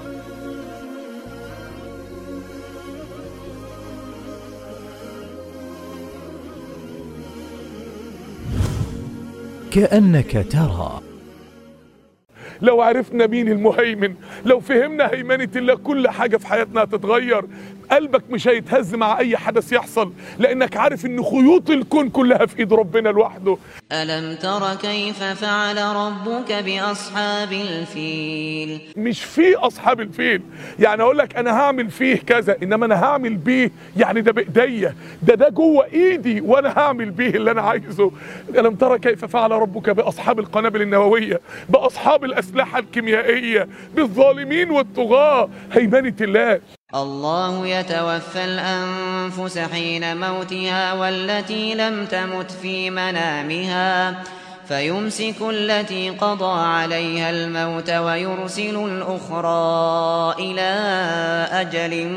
كأنك ترى لو عرفنا مين المهيمن لو فهمنا هيمنة الله كل حاجة في حياتنا هتتغير قلبك مش هيتهز مع اي حدث يحصل لانك عارف ان خيوط الكون كلها في ايد ربنا لوحده ألم تر كيف فعل ربك بأصحاب الفيل مش في اصحاب الفيل يعني اقول لك انا هعمل فيه كذا انما انا هعمل بيه يعني ده بايديا ده ده جوه ايدي وانا هعمل بيه اللي انا عايزه الم ترى كيف فعل ربك باصحاب القنابل النوويه باصحاب الاسلحه الكيميائيه بالظالمين والطغاه هيمنه الله الله يتوفى الأنفس حين موتها والتي لم تمت في منامها فيمسك التي قضى عليها الموت ويرسل الأخرى إلى أجل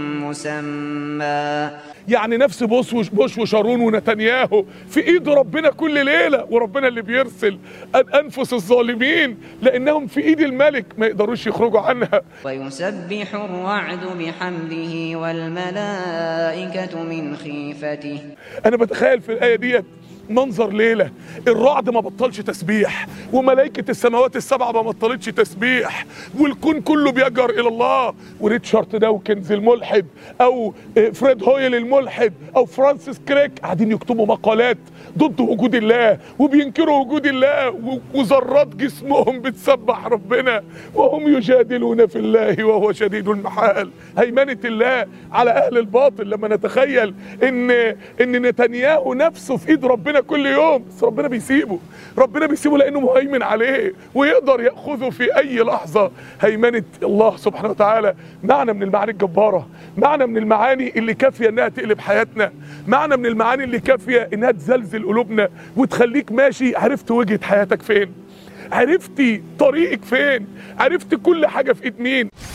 مسمى يعني نفس بوش وش- بوش وشارون ونتنياهو في ايد ربنا كل ليله وربنا اللي بيرسل أن- انفس الظالمين لانهم في ايد الملك ما يقدروش يخرجوا عنها ويسبح الرعد بحمده والملائكة من خيفته انا بتخيل في الايه ديت منظر ليله الرعد ما بطلش تسبيح وملائكه السماوات السبعه ما بطلتش تسبيح والكون كله بيجر الى الله وريتشارد داوكنز الملحد او آه، فريد هويل الملحد او فرانسيس كريك قاعدين يكتبوا مقالات ضد وجود الله وبينكروا وجود الله و- وذرات جسمهم بتسبح ربنا وهم يجادلون في الله وهو شديد المحال هيمنه الله على اهل الباطل لما نتخيل ان ان نتنياهو نفسه في ايد ربنا كل يوم بس ربنا بيسيبه ربنا بيسيبه لانه مهيمن عليه ويقدر ياخذه في اي لحظه هيمنه الله سبحانه وتعالى معنى من المعاني الجباره معنى من المعاني اللي كافيه انها تقلب حياتنا معنى من المعاني اللي كافيه انها تزلزل قلوبنا وتخليك ماشي عرفت وجهه حياتك فين عرفتي طريقك فين عرفت كل حاجه في ايد مين